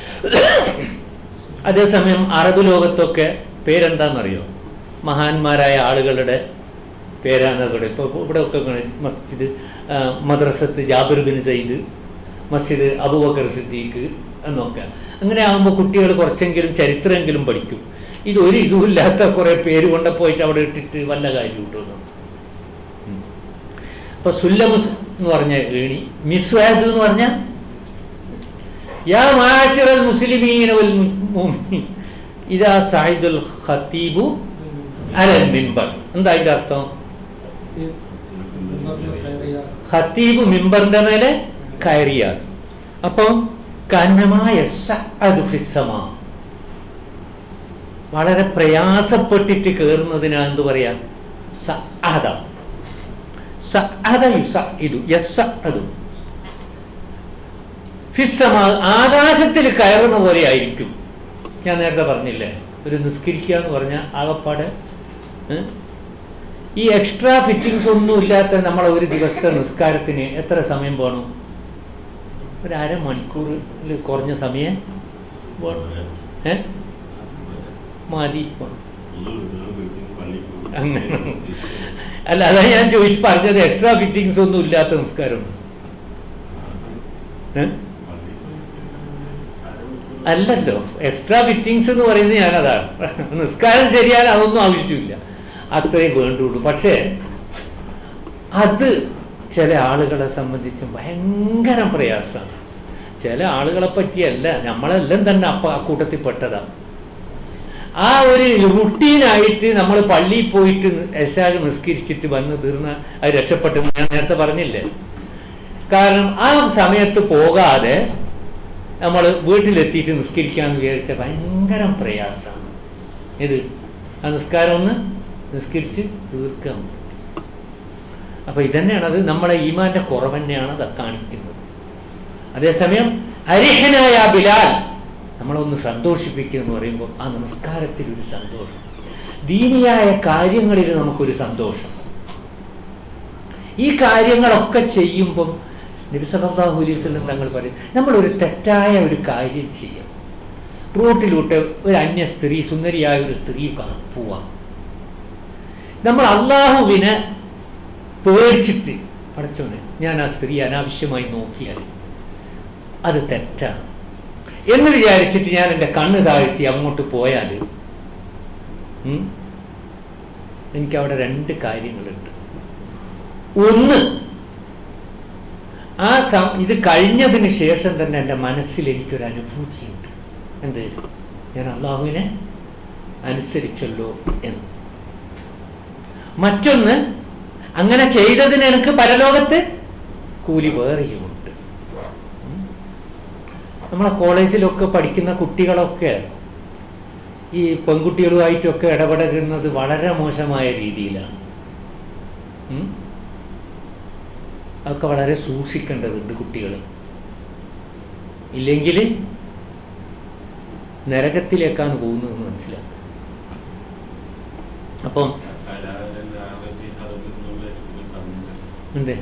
അതേസമയം അറബ് ലോകത്തൊക്കെ പേരെന്താണെന്നറിയോ മഹാന്മാരായ ആളുകളുടെ പേരാണ് അവിടെ ഇപ്പോൾ ഇവിടെ ഒക്കെ മസ്ജിദ് ആ, മദ്രസത്ത് ജാബിർ ബിൻ സയ്യിദ് മസ്ജിദ് അബൂബക്കർ സിദ്ദീഖ് എന്നൊക്കെ അങ്ങനെ ആകുമ്പോൾ കുട്ടികൾ കുറച്ചെങ്കിലും ചരിത്രമെങ്കിലും പഠിക്കും ഇത് ഒരു ഇതുമില്ലാത്ത കുറെ പേര് കൊണ്ട് പോയിട്ട് അവിടെ ഇട്ടിട്ട് വല്ല കാര്യം കിട്ടുന്നു അപ്പൊ സുല്ലമുസ് എന്ന് പറഞ്ഞ ഏണി മിസ്വാദ് എന്ന് പറഞ്ഞ യാ മാഷിറൽ മുസ്ലിമീന വൽ മുഅ്മിനീൻ ഇദാ സഅദൽ ഖതീബു അലൽ മിമ്പർ എന്താ അതിന്റെ അർത്ഥം ഖത്തീബ് മിമ്പറിന്റെ മേലെ കയറിയാൽ അപ്പം കന്നമായ സഅദു ഫിസ്സമാ വളരെ പ്രയാസപ്പെട്ടിട്ട് കയറുന്നതിനാ എന്ത് പറയാ സഅദ സഅദ യുസഇദു യസ്സഅദു ഫിസ്സമാ ആകാശത്തിൽ കയറുന്ന പോലെ ആയിരിക്കും ഞാൻ നേരത്തെ പറഞ്ഞില്ലേ ഒരു നിസ്കരിക്കുക എന്ന് പറഞ്ഞാൽ ആകപ്പാടെ ഏ? ഈ എക്സ്ട്രാ ഫിറ്റിങ്സ് ഒന്നും ഇല്ലാത്ത നമ്മളെ ഒരു ദിവസത്തെ നിസ്കാരത്തിന് എത്ര സമയം വേണം ഒരു അരമണിക്കൂറിൽ കുറഞ്ഞ സമയം വേണം ഏ മതി ഇപ്പം അങ്ങനെ അല്ല അതാ ഞാൻ ചോദിച്ചു പറഞ്ഞത് എക്സ്ട്രാ ഫിറ്റിങ്സ് ഒന്നും ഇല്ലാത്ത നിസ്കാരം ഏ അല്ലല്ലോ എക്സ്ട്രാ ഫിറ്റിങ്സ് എന്ന് പറയുന്നത് ഞാനതാണ് നിസ്കാരം ശരിയാൻ അതൊന്നും ആവശ്യമില്ല അത്രേ വേണ്ടുള്ളൂ പക്ഷേ അത് ചില ആളുകളെ സംബന്ധിച്ച് ഭയങ്കര പ്രയാസമാണ് ചില ആളുകളെ പറ്റിയല്ല നമ്മളെല്ലാം തന്നെ അപ്പ ആ കൂട്ടത്തിൽ പെട്ടതാണ് ആ ഒരു റുട്ടീനായിട്ട് നമ്മൾ പള്ളിയിൽ പോയിട്ട് യശാഗ് നിസ്കരിച്ചിട്ട് വന്ന് തീർന്ന അത് രക്ഷപ്പെട്ടെന്ന് ഞാൻ നേരത്തെ പറഞ്ഞില്ലേ കാരണം ആ സമയത്ത് പോകാതെ നമ്മൾ വീട്ടിലെത്തിയിട്ട് നിസ്കരിക്കാന്ന് വിചാരിച്ച ഭയങ്കര പ്രയാസമാണ് ഇത് ആ നിസ്കാരം ഒന്ന് നിസ്കരിച്ച് തീർക്കാൻ പറ്റും അപ്പൊ ഇതന്നെയാണ് അത് നമ്മളെ ഈമാന്റെ കുറവ് തന്നെയാണ് അത് കാണിക്കുന്നത് അതേസമയം അരിഹനായ ബിലാൽ നമ്മളൊന്ന് സന്തോഷിപ്പിക്കുക എന്ന് പറയുമ്പോൾ ആ നമസ്കാരത്തിൽ ഒരു സന്തോഷം ദീനിയായ കാര്യങ്ങളിൽ നമുക്കൊരു സന്തോഷം ഈ കാര്യങ്ങളൊക്കെ ചെയ്യുമ്പം നബി സല്ലല്ലാഹു അലൈഹി വസല്ലം തങ്ങൾ പറയും നമ്മളൊരു തെറ്റായ ഒരു കാര്യം ചെയ്യും റോട്ടിലൂട്ട് ഒരു അന്യ സ്ത്രീ സുന്ദരിയായ ഒരു സ്ത്രീ കാ- പോവാം നമ്മൾ അള്ളാഹുവിനെ പേടിച്ചിട്ട് പഠിച്ചോനെ ഞാൻ ആ സ്ത്രീ അനാവശ്യമായി നോക്കിയാൽ അത് തെറ്റാണ് എന്ന് വിചാരിച്ചിട്ട് ഞാൻ എൻ്റെ കണ്ണ് താഴ്ത്തി അങ്ങോട്ട് പോയാൽ ഉം, എനിക്ക് അവിടെ രണ്ട് കാര്യങ്ങളുണ്ട് ഒന്ന് ആ സം ഇത് കഴിഞ്ഞതിന് ശേഷം തന്നെ എൻ്റെ മനസ്സിൽ എനിക്കൊരു അനുഭൂതിയുണ്ട് എന്ത് ഞാൻ അള്ളാഹുവിനെ അനുസരിച്ചല്ലോ എന്ന് മറ്റൊന്ന് അങ്ങനെ ചെയ്തതിന് എനിക്ക് പരലോകത്ത് കൂലി വേറെയുമുണ്ട് ഉം. നമ്മളെ കോളേജിലൊക്കെ പഠിക്കുന്ന കുട്ടികളൊക്കെ ഈ പെൺകുട്ടികളുമായിട്ടൊക്കെ ഇടപെടുന്നത് വളരെ മോശമായ രീതിയിലാണ് ഉം. അതൊക്കെ വളരെ സൂക്ഷിക്കേണ്ടതുണ്ട് കുട്ടികൾ ഇല്ലെങ്കിൽ നരകത്തിലേക്കാണ് പോകുന്നതെന്ന് മനസ്സിലാക്കുക അപ്പം എന്തേ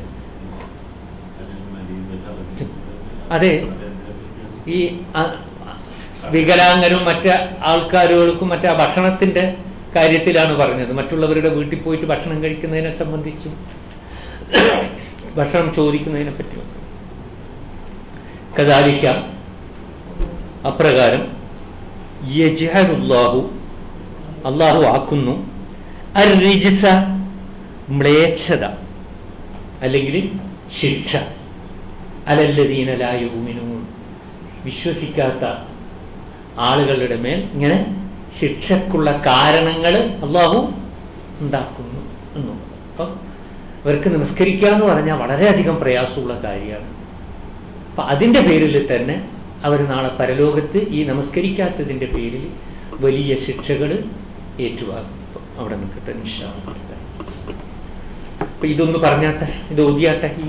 അതെ ഈ അ- വികലാംഗരും മറ്റ് ആൾക്കാരുകൾക്കും മറ്റേ ഭക്ഷണത്തിന്റെ കാര്യത്തിലാണ് പറഞ്ഞത് മറ്റുള്ളവരുടെ വീട്ടിൽ പോയിട്ട് ഭക്ഷണം കഴിക്കുന്നതിനെ സംബന്ധിച്ചും ഭക്ഷണം ചോദിക്കുന്നതിനെ പറ്റിയും കദാലിക്ക അപ്രകാരം യജ്ഹലുല്ലാഹു അള്ളാഹു ആക്കുന്നു അർ റിജ്സ മ്ലേച്ഛത അല്ലെങ്കിൽ ശിക്ഷ അലല്ലദീന ലാ യുമിനൂൻ വിശ്വസിക്കാത്ത ആളുകളുടെ മേൽ ഇങ്ങനെ ശിക്ഷക്കുള്ള കാരണങ്ങൾ അള്ളാഹു ഉണ്ടാക്കുന്നു എന്നു അപ്പം അവർക്ക് നമസ്കരിക്കുക എന്ന് പറഞ്ഞാൽ വളരെയധികം പ്രയാസമുള്ള കാര്യമാണ് അപ്പം അതിൻ്റെ പേരിൽ തന്നെ അവർ നാളെ പരലോകത്ത് ഈ നമസ്കരിക്കാത്തതിൻ്റെ പേരിൽ വലിയ ശിക്ഷകൾ ഏറ്റുവാങ്ങും അപ്പം അവിടെ നിൽക്കട്ടെ നിശ്ചാമത്തെ അപ്പൊ ഇതൊന്ന് പറഞ്ഞാട്ടെ ഇത് ഓതിയാട്ടെ ഈ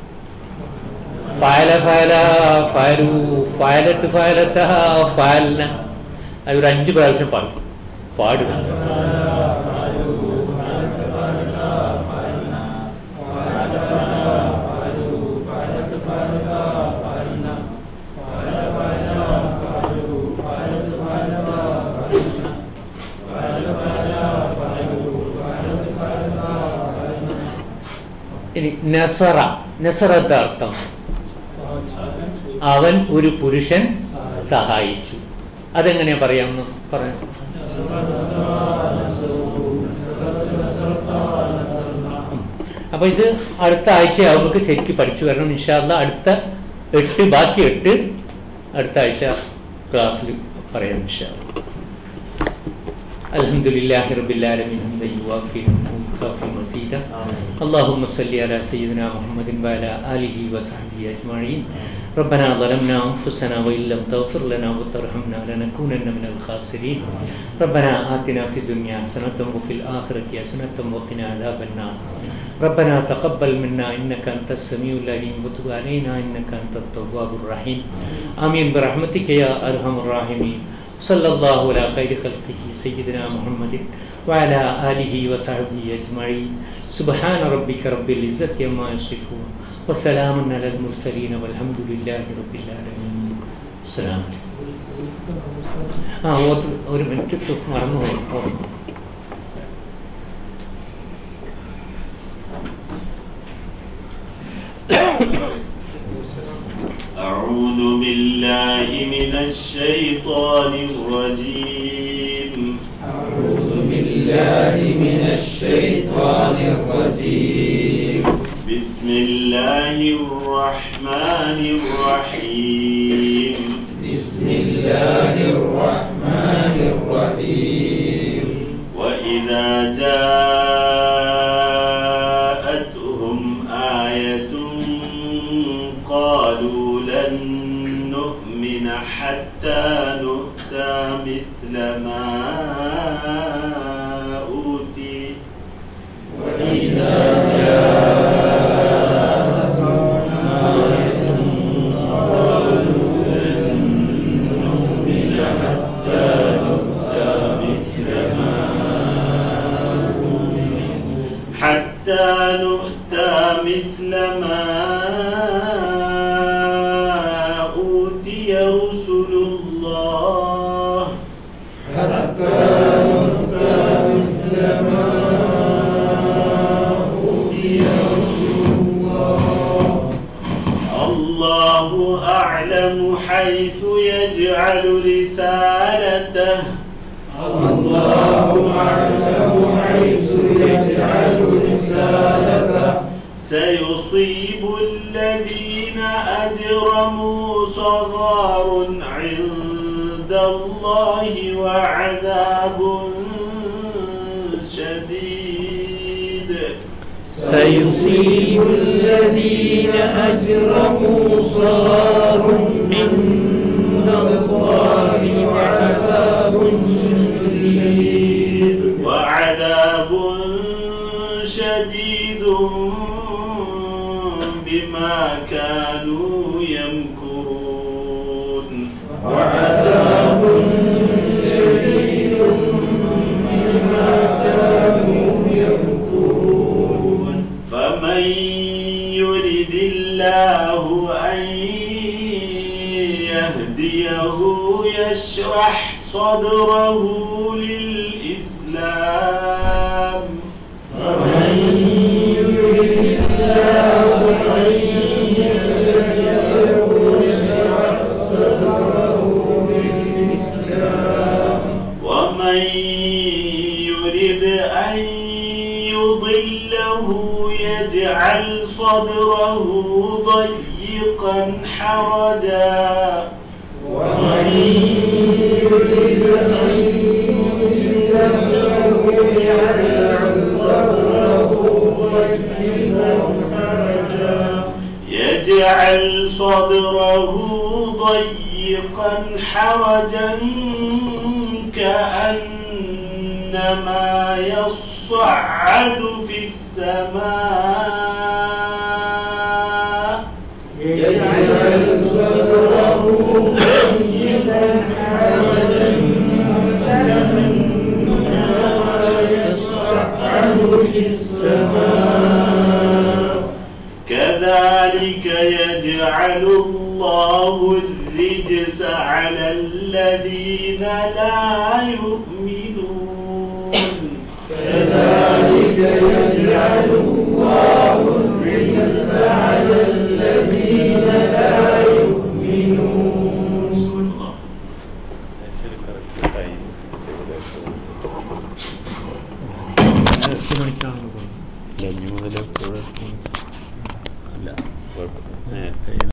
ഫയല ഫയല ഫയലു ഫയലത്ത് ഫയലത്ത ഫയലിന അതൊരു അഞ്ച് പ്രാവശ്യം പാടും പാടുക ഇനി നസറ നസറത്തെ അർത്ഥം അവൻ ഒരു പുരുഷൻ സഹായിച്ചു അതെങ്ങനെയാ പറയാമെന്ന് പറയാം ഉം. അപ്പൊ ഇത് അടുത്ത ആഴ്ചയാവും നമുക്ക് ശരിക്കും പഠിച്ചു വരണം ഇൻഷാല്ല അടുത്ത എട്ട് ബാക്കി എട്ട് അടുത്ത ആഴ്ച ക്ലാസ്സിൽ പറയാം ഇൻഷാല്ല الحمد لله رب العالمين حمدا يوافي نعمه ويكافي مزيدا اللهم صل على سيدنا محمد وعلى اله وصحبه اجمعين ربنا ظلمنا انفسنا وان لم تغفر لنا وترحمنا لنكونن من الخاسرين ربنا آتنا في الدنيا حسنة وفي الآخرة حسنة وقنا عذاب النار ربنا تقبل منا إنك أنت السميع العليم وتب علينا إنك أنت التواب الرحيم آمين برحمتك يا أرحم الراحمين صلى الله على خير خلقه سيدنا محمد وعلى آله وصحبه أجمعين سبحان ربك رب العزة عما يصفون وسلام على المرسلين والحمد لله رب العالمين السلام عليكم ആ ഓത്ത് ഒരു മിനിറ്റ് മറന്നുപോയി ഓർമ്മ أعوذ بالله من الشيطان الرجيم أعوذ بالله من الشيطان الرجيم بسم الله الرحمن الرحيم بسم الله الرحمن الرحيم وإذا جاءتهم آية قالوا لن نؤمن حتى نؤتى مثل ما أوتي وإذا جاءتهم آية قالوا لن نؤمن حتى نؤتى مثل ما حتى نؤتى مثل ما أوتي رسل الله حتى نؤتى مثل ما أوتي رسول الله الله أعلم حيث يجعل رسالته الله أعلم حيث يجعل رسالته سيصيب الذين أجرموا صغار عند الله وعذاب شديد سيصيب الذين أجرموا صغار عند الله وعذاب شديد وعذاب شديد بما كانوا يمكرون وعذاب شديد بما كانوا يمكرون فمن يرد الله أن يهديه يشرح صدره للإسلام ومن يريد الله أن يهديه يشرح صدره للإسلام ومن يرد أن يضله يجعل صدره ضيقا حرجا ومن يريد أن يهديه يجعل صدره ضيقا حرجا يجعل صدره ضيقا حرجا كأنما يصعد في السماء يجعل صدره ضيقا حرجا كأنما يصعد في السماء كذلك يجعل الله الرجس على الذين لا يؤمنون كذلك يجعل الله الرجس على الذين لا يؤمنون എത്ര മണിക്കാണ് അല്ല കുഴപ്പമില്ല നേരത്തെ